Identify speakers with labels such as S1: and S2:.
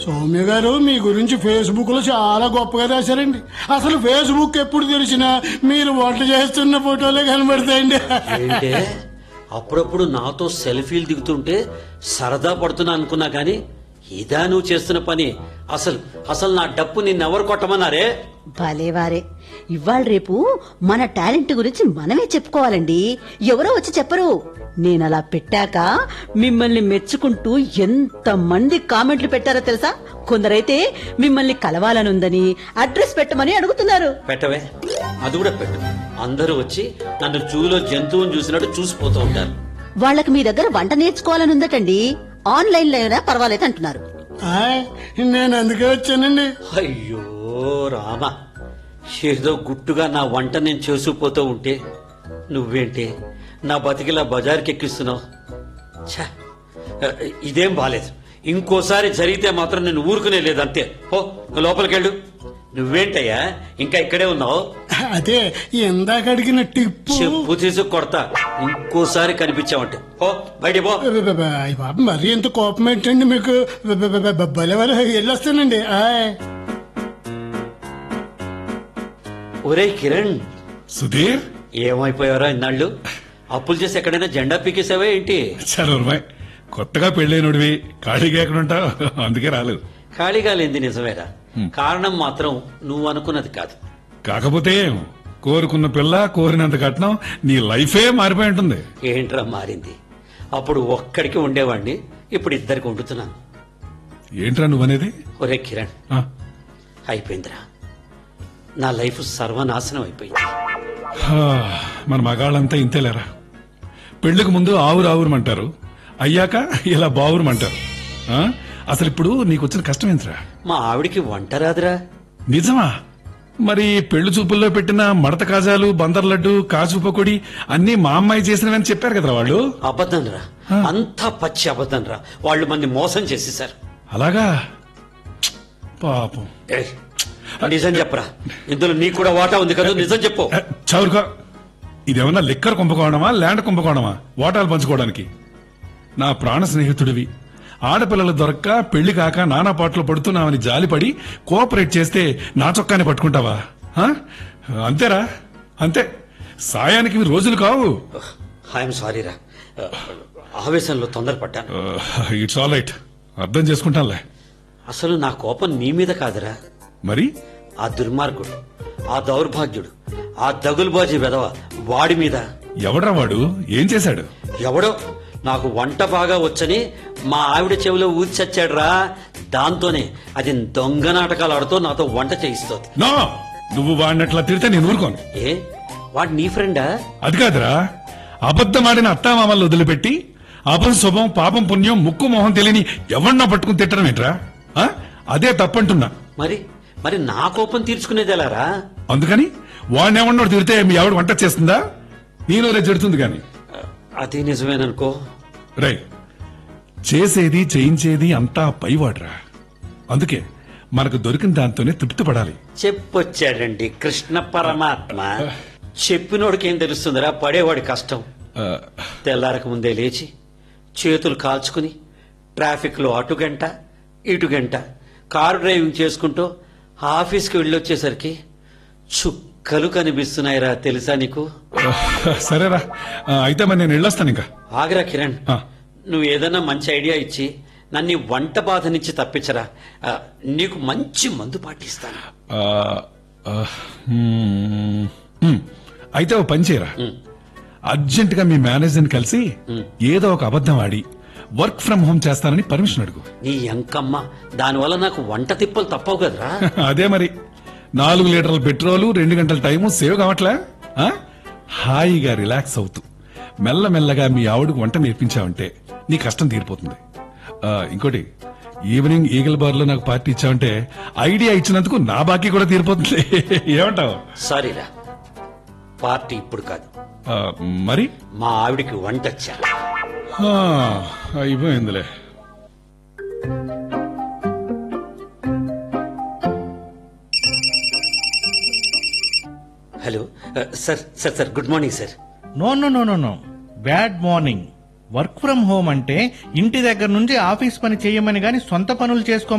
S1: సౌమ్య గారు మీ గురించి ఫేస్బుక్ లో చాలా గొప్పగా రాశారండి అసలు ఫేస్బుక్ ఎప్పుడు తెరిచినా మీరు వంట చేస్తున్న ఫోటోలే కనబడతాయండి
S2: ఏంటే అప్పుడప్పుడు నాతో సెల్ఫీలు దిగుతుంటే సరదా పడుతున్నా అనుకున్నా గాని ఇదా నువ్వు చేస్తున్న పని అసలు అసలు నా డప్పు నిన్నెవరు కొట్టమన్నారే
S3: భలేవారే ఇవాళ రేపు మన టాలెంట్ గురించి మనమే చెప్పుకోవాలండి ఎవరో వచ్చి చెప్పరు నేను అలా పెట్టాక మిమ్మల్ని మెచ్చుకుంటూ ఎంత మంది కామెంట్లు పెట్టారో తెలుసా కొందరైతే మిమ్మల్ని కలవాలనుందని అడ్రస్ పెట్టమని అడుగుతున్నారు
S2: పెట్టవే అది కూడా పెట్టు అందరూ వచ్చి నన్ను జూలో జంతువుని చూసినట్టు చూసిపోతూ ఉంటారు
S3: వాళ్ళకి మీ దగ్గర వంట నేర్చుకోవాలనుందటండి ఆన్లైన్ లో అయినా పర్వాలేదు అంటున్నారు
S1: ఆయ్, నేను అందుకే వచ్చానండి
S2: అయ్యో రామ ఏదో గుట్టుగా నా వంట నేను చేసుకుపోతూ ఉంటే నువ్వేంటి నా బతికిలా బజార్కి ఎక్కిస్తున్నావు ఛ, ఇదేం బాలేదు ఇంకోసారి జరిగితే మాత్రం నేను ఊరుకునే లేదు అంతే ఓ లోపలికెళ్ళు నువ్వేంటయ్యా ఇంకా ఇక్కడే ఉన్నావు
S1: అదే ఇందాక అడిగిన టిప్పు
S2: చెప్పు తీసు కొడతా ఇంకోసారి కనిపించావంటే ఓ బయట పో
S1: అయ్య బాబు మరి ఎంత కోపం ఏంటండి మీకు భలేవారు వెళ్ళొస్తానండి ఆయ్
S2: ఒరే కిరణ్
S4: సుధీర్
S2: ఏమైపోయారా ఇన్నాళ్ళు అప్పులు చేసి ఎక్కడైనా జెండా పీకేసావా ఏంటి
S4: చరూర్మాయ్ కొత్తగా పెళ్ళైనడివి ఖాళీగా ఎక్కడుంటావు అందుకే రాలేదు
S2: ఖాళీగా లేంది నిజమేరా కారణం మాత్రం నువ్వు అనుకున్నది కాదు
S4: కాకపోతే కోరుకున్న పిల్ల కోరినంత కట్నం నీ లైఫే మారిపోయి ఉంటుంది
S2: ఏంట్రా మారింది అప్పుడు ఒక్కడికి ఉండేవాడిని ఇప్పుడు ఇద్దరికి వండుతున్నాను
S4: ఏంట్రా నువ్వనేది
S2: ఒరే కిరణ్
S4: ఆ,
S2: అయిపోయిందిరా నా లైఫ్ సర్వనాశనం అయిపోయింది
S4: హా, మన మగాళ్ళంతా ఇంతేలేరా పెళ్లికి ముందు ఆవురు ఆవురమంటారు అయ్యాక ఇలా బావురమంటారు ఆ? అసలు ఇప్పుడు నీకు వచ్చిన కష్టం ఏంట్రా
S2: మా ఆవిడికి వంట రాదురా
S4: నిజమా మరి పెళ్లి చూపుల్లో పెట్టిన మడత కాజాలు బందర్ లడ్డు కాజు పకోడి అన్ని మా అమ్మాయి చేసినవని చెప్పారు కదరా వాళ్ళు
S2: అబద్ధం రా అంతా పచ్చి అబద్ధం రా వాళ్ళు మంది మోసం చేసేశారు
S4: అలాగా ఛ్, పాపం
S2: ఏయ్, నిజం చెప్పరా ఇందులో నీకు కూడా వాటా ఉంది కదా నిజం చెప్పు
S4: ఏ, చౌరుగా ఇదేమన్నా లిక్కర్ కుంభకోణమా ల్యాండ్ కుంభకోణమా వాటాలు పంచుకోవడానికి నా ప్రాణ స్నేహితుడివి ఆడపిల్లలు దొరక్క పెళ్లి కాక నానా పాటలు పడుతున్నామని జాలిపడి కోఆపరేట్ చేస్తే నా చొక్కాని పట్టుకుంటావా ఆ? అంతేరా అంతే సాయానికి ఇవి రోజులు కావు
S2: ఐఎమ్ సారీ రా ఆవేశంలో తొందరపడ్డాను
S4: ఇట్స్ ఆల్ రైట్ అర్థం చేసుకుంటానులే
S2: అసలు నా కోపం నీ మీద కాదురా
S4: మరి
S2: ఆ దుర్మార్గుడు ఆ దౌర్భాగ్యుడు ఆ దగులుబాజీ వెధవ వాడి మీద
S4: ఎవడ్రా వాడు ఏం చేశాడు
S2: ఎవడో నాకు వంట బాగా వచ్చని మా ఆవిడ చెవిలో ఊది చచ్చాడురా దాంతోనే అది దొంగ నాటకాలు ఆడుతూ నాతో వంట చేయిస్తోంది
S4: నో నువ్వు వాడినట్లా తిడితే నేను ఊరుకోను
S2: ఏ వాడు నీ ఫ్రెండా
S4: అది కాదురా అబద్ధమాడిన అత్తామామల్ని వదిలిపెట్టి అపం శుభం పాపం పుణ్యం ముక్కు మొహం తెలియని ఎవరినో పట్టుకుని తిట్టడం ఏంట్రా ఆ? అదే తప్పంటున్నా
S2: మరి మరి నా కోపం తీర్చుకునేది ఎలారా
S4: అందుకని వాడినేమన్నాడు తిడితే మీ ఆవిడ వంట చేస్తుందా నేను రే తిడుతుంది గాని
S2: అది నిజమేననుకో
S4: రై చేసేది చేయించేది అంతా పైవాడ్రా అందుకే మనకు దొరికిన దాంతోనే తృప్తి పడాలి
S2: చెప్పొచ్చాడండి కృష్ణ పరమాత్మ చెప్పినోడికి ఏం తెలుస్తుందిరా పడేవాడి కష్టం
S4: ఆ,
S2: తెల్లారక ముందే లేచి చేతులు కాల్చుకుని ట్రాఫిక్ లో అటు గంట ఇటు గంట కారు డ్రైవింగ్ చేసుకుంటూ ఆఫీస్కి వెళ్ళొచ్చేసరికి చుక్కలు కనిపిస్తున్నాయిరా తెలుసా నీకు
S4: సరేరా ఆ, అయితే మరి నేను వెళ్ళొస్తాను ఇంకా
S2: ఆగరా కిరణ్
S4: ఆ.
S2: నువ్వు ఏదైనా మంచి ఐడియా ఇచ్చి నన్ను ఈ వంట బాధ నుంచి తప్పించరా ఆ, నీకు మంచి మందు పాటిస్తాను
S4: ఆ, ఆ, మ్మ్, మ్మ్. అయితే ఓ పని చేయరా అర్జెంట్ గా మీ మేనేజర్ కలిసి ఏదో ఒక అబద్ధం ఆడి వర్క్ ఫ్రం హోమ్ చేస్తానని పర్మిషన్ అడుగు
S2: నీ ఎంకమ్మ దానివల్ల నాకు వంట తిప్పలు తప్పవు కదరా
S4: అదే మరి నాలుగు లీటర్ల పెట్రోలు రెండు గంటల టైము సేవ్ కావట్లే ఆ? హాయిగా రిలాక్స్ అవుతూ మెల్లమెల్లగా మీ ఆవిడకు వంట నేర్పించావంటే నీ కష్టం తీరిపోతుంది ఆ, ఇంకోటి ఈవినింగ్ ఈగల్ బార్ లో నాకు పార్టీ ఇచ్చావంటే ఐడియా ఇచ్చినందుకు నా బాకీ కూడా తీరిపోతుంది ఏమంటావు
S2: సారీరా పార్టీ ఇప్పుడు కాదు
S4: ఆ, మరి
S2: మా ఆవిడికి వంట వచ్చా
S4: ఆ, అయిపోయిందిలే
S2: హలో ఆ, sir sir sir good morning sir
S5: no no no no no bad morning work from home అంటే ఇంటి దగ్గర నుంచి ఆఫీస్ పని చేయమని గాని సొంత పనులు చేసుకోమని